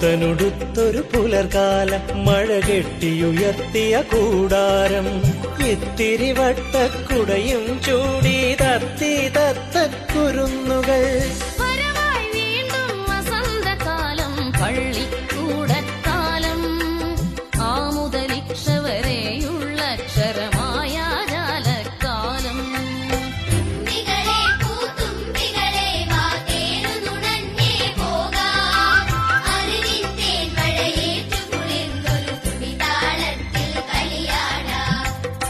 പുത്തനുടുത്തൊരു പുലർകാലം മഴ കെട്ടിയുയർത്തിയ കൂടാരം ഇത്തിരി വട്ടക്കുടയും ചൂടി തത്തി തത്തക്കുരുന്നുകൾ വരവായി വീണ്ടും വസന്തകാലം പള്ളിക്കൂടക്കാലം ആമുദലിക്ഷ വരെയുള്ള അക്ഷരമായ ജാലക്കാലം തുമ്പികളെ പൂത്തുമ്പികളെ വാ തേരുന്നുണഞ്ഞേ പോകാം അറിവിൻ തേൻമഴയേറ്റു കുളിർന്നൊരു തുടിതാളത്തിൽ കളിയാടാം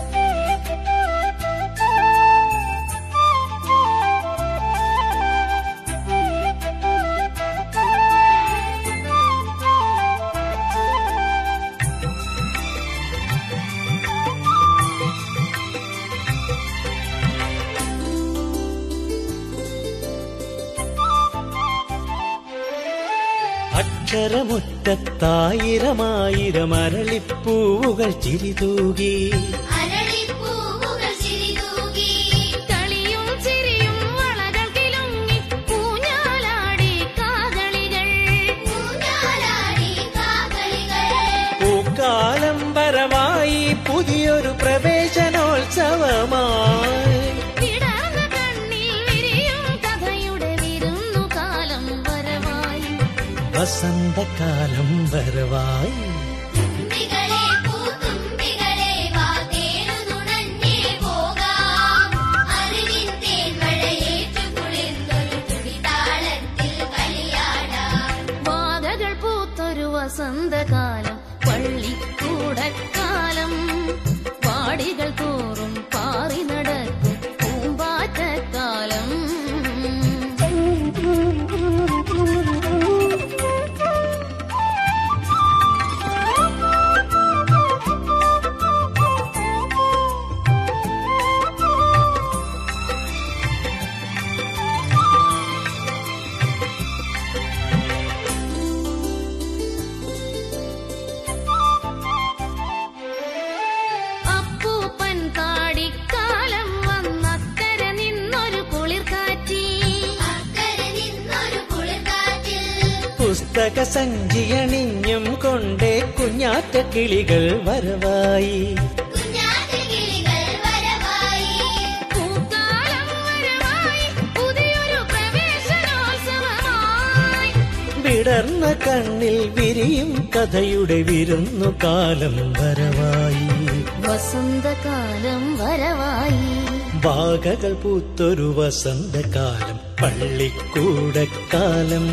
അക്ഷരമുറ്റത്തായിരമായിരം അരളിപ്പൂവുകൾ ചിരിതൂകി അരളിപ്പൂവുകൾ ചിരിതൂകി കളിയും ചിരിയും വളകൾ കിലുങ്ങി പൂഞ്ഞാലാടി കാകളികൾ ഊഞ്ഞാലാടി കാകളികൾ പൂക്കാലം വരവായി പുതിയൊരു പ്രവേശനോത്സവമായി വിടർന്ന കണ്ണിൽ വിരിയും കഥയുടെ വിരുന്നുകാലം വരവായി വസന്തകാലം വരവായി തുമ്പികളെ പൂത്തുമ്പികളെ വാ തേരുന്നുണഞ്ഞേ പോകാം അറിവിൻ തേൻമഴയേറ്റു കുളിർന്നൊരു തുടിതാളത്തിൽ കളിയാടാം ബാധകൾ പൂത്തൊരു വസന്തകാലം പള്ളിക്കൂടക്കാലം പാടികൾ തോറും പാറി നടക്കും പൂമ്പാറ്റക്കാലം അപ്പൂപ്പൻ കാടിക്കാലം വന്നക്കര നിന്നൊരു കുളിർ കാറ്റി അക്കരെ നിന്നൊരു കുളിർക്കാറ്റിൽ പുസ്തക സഞ്ചിയണിഞ്ഞും കൊണ്ടേ കുഞ്ഞാറ്റ കിളികൾ വരവായി കുഞ്ഞാറ്റകിളികൾ വരവായി പൂക്കാലം വരവായി പുതിയൊരു പ്രവേശനോത്സവമായി വിടർന്ന കണ്ണിൽ വിരിയും കഥയുടെ വിരുന്നു കാലം വരവായി വസന്തകാലം വരവായി വാകകൾ പൂത്തൊരു വസന്തകാലം പള്ളിക്കൂടക്കാലം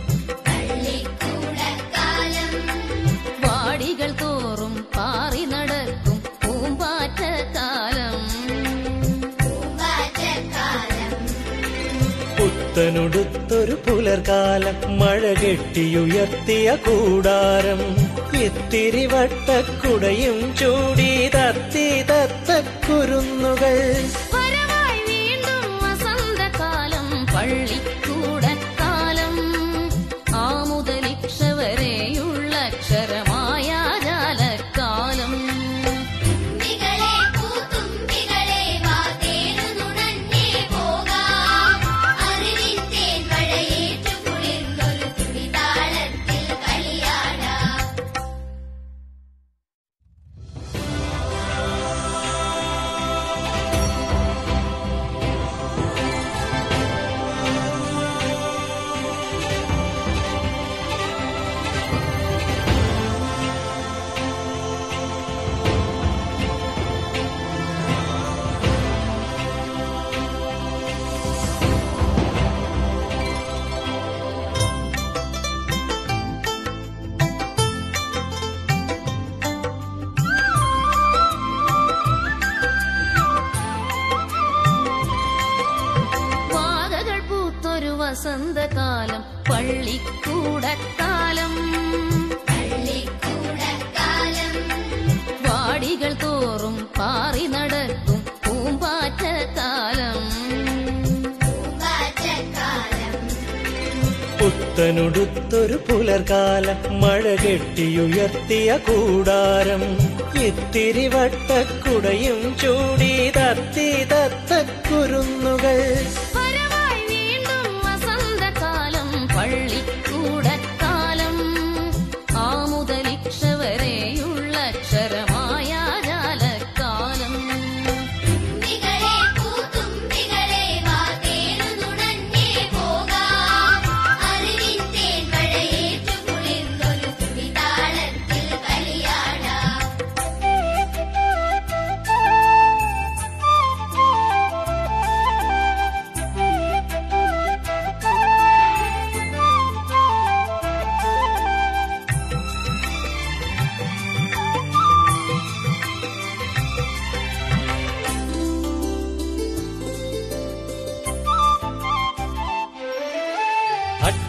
പള്ളിക്കൂടക്കാലം വാടികൾ തോറും പാറി നടക്കും പൂമ്പാറ്റക്കാലം പൂമ്പാറ്റക്കാലം പുത്തനുടുത്തൊരു പുലർകാലം മഴ കെട്ടിയുയർത്തിയ കൂടാരം ഇത്തിരി വട്ടക്കുടയും ചൂടി തത്തി തത്തക്കുരുന്നുകൾ വരവായി വീണ്ടും വസന്തകാലം പള്ളിക്കൂടക്കാലം ആമുദലിക്ഷ വരെയുള്ള അക്ഷരമായ ജാലക്കാലം തുമ്പികളെ പൂത്തുമ്പികളെ വാ തേരുന്നുണഞ്ഞേ പോകാം അറിവിൻ തേൻമഴയേറ്റു കുളിർന്നൊരു തുടിതാളത്തിൽ കളിയാടാം വാകകൾ പൂത്തൊരു വസന്തകാലം പള്ളിക്കൂടക്കാലം പള്ളിക്കൂടക്കാലം വാടികൾ തോറും പാറി നടക്കും പൂമ്പാറ്റക്കാലം പൂമ്പാറ്റക്കാലം പുത്തനുടുത്തൊരു പുലർകാലം മഴ കെട്ടിയുയർത്തിയ കൂടാരം ഇത്തിരി വട്ടക്കുടയും ചൂടി തത്തി തത്തക്കുരുന്നുകൾ വരവായി വീണ്ടും വസന്തകാലം പള്ളിക്കൂടക്കാലം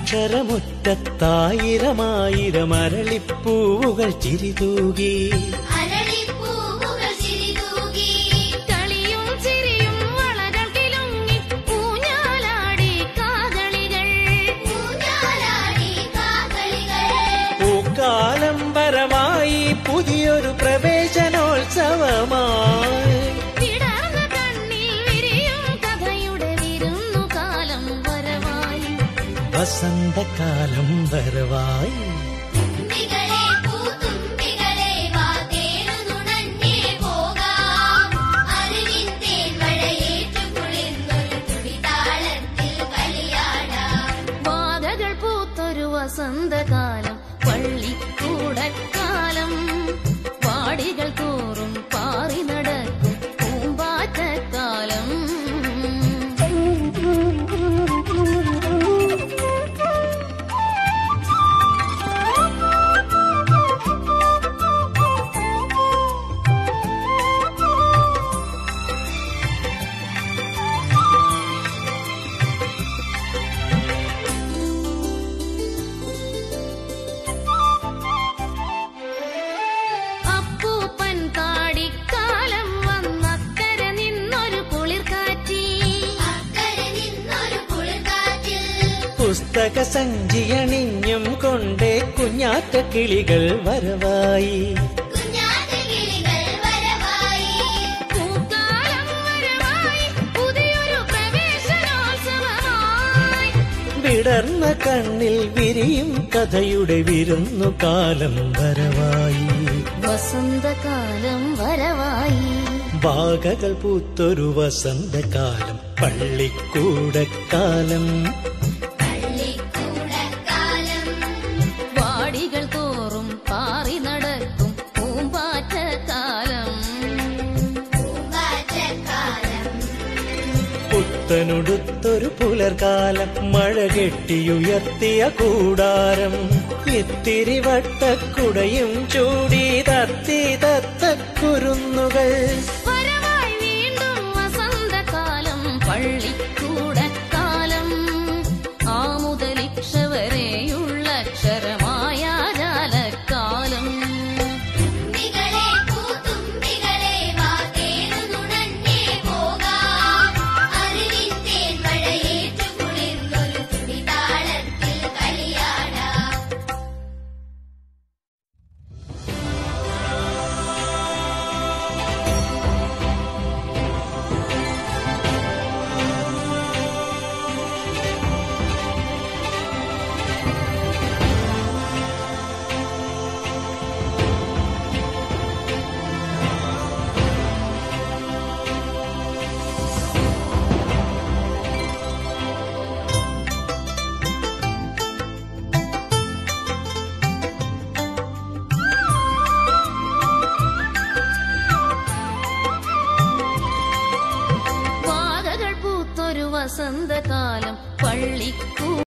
അക്ഷരമുറ്റത്തായിരമായിരം അരളിപ്പൂവുകൾ ചിരിതൂകി അരളിപ്പൂവുകൾ ചിരിതൂകി കളിയും ചിരിയും വളകൾ കിലുങ്ങി ഊഞ്ഞാലാടി കാകളികൾ ഊഞ്ഞാലാടി കാകളികൾ പൂക്കാലം വരമായി പുതിയൊരു പ്രവേശനോത്സവമായി വിടർന്ന കണ്ണിൽ വിരിയും കഥയുടെ വിരുന്നു കാലം വരവായി വസന്തകാലം വരവായി തുമ്പികളെ പൂത്തുമ്പികളെ വാ തേരുന്നുണഞ്ഞേ പോകാം അറിവിൻ തേൻമഴയേറ്റു കുളിർന്നൊരു തുടിതാളത്തിൽ കളിയാടാം വാതകൾ പൂത്തൊരു വസന്തകാലം പള്ളിക്കൂടക്കാലം വാടികൾ തോറും പാറി നടക്കും പൂമ്പാറ്റക്കാലം അപ്പൂപ്പൻ താടിക്കാലം വന്നക്കര നിന്നൊരു കുളിർക്കാറ്റി അക്കരെ നിന്നൊരു കുളിർക്കാറ്റിൽ പുസ്തക സഞ്ചിയണിഞ്ഞും കൊണ്ടേ കുഞ്ഞാറ്റ കിളികൾ വരവായി കുഞ്ഞാറ്റകിളികൾ വരവായി പൂക്കാലം വരവായി പുതിയൊരു പ്രവേശനോത്സവമായി വിടർന്ന കണ്ണിൽ വിരിയും കഥയുടെ വിരുന്നു കാലം വരവായി വസന്തകാലം വരവായി വാകകൾ പൂത്തൊരു വസന്തകാലം പള്ളിക്കൂടക്കാലം പള്ളിക്കൂടക്കാലം വാടികൾ തോറും പാറി നടക്കും പൂമ്പാറ്റക്കാലം പൂങ്കാറ്റക്കാലം പുത്തനുടുത്തൊരു പുലർകാലം മഴ കെട്ടിയുയർത്തിയ കൂടാരം ഇത്തിരി വട്ടക്കുടയും ചൂടി തത്തി തത്തക്കുരുന്നുകൾ വരവായി വീണ്ടും വസന്തകാലം പള്ളിക്കൂടക്കാലം ആമുതലിക്ഷ വരെയുള്ള അക്ഷരമായ ജാലക്കാലം തുമ്പികളെ പൂത്തുമ്പികളെ വാ തേരുന്നുണഞ്ഞേ പോകാം അറിവിൻ തേൻമഴയേറ്റു കുളിർന്നൊരു തുടിതാളത്തിൽ കളിയാടാം വാകകൾ പൂത്തൊരു വസന്തകാലം പള്ളിക്കൂ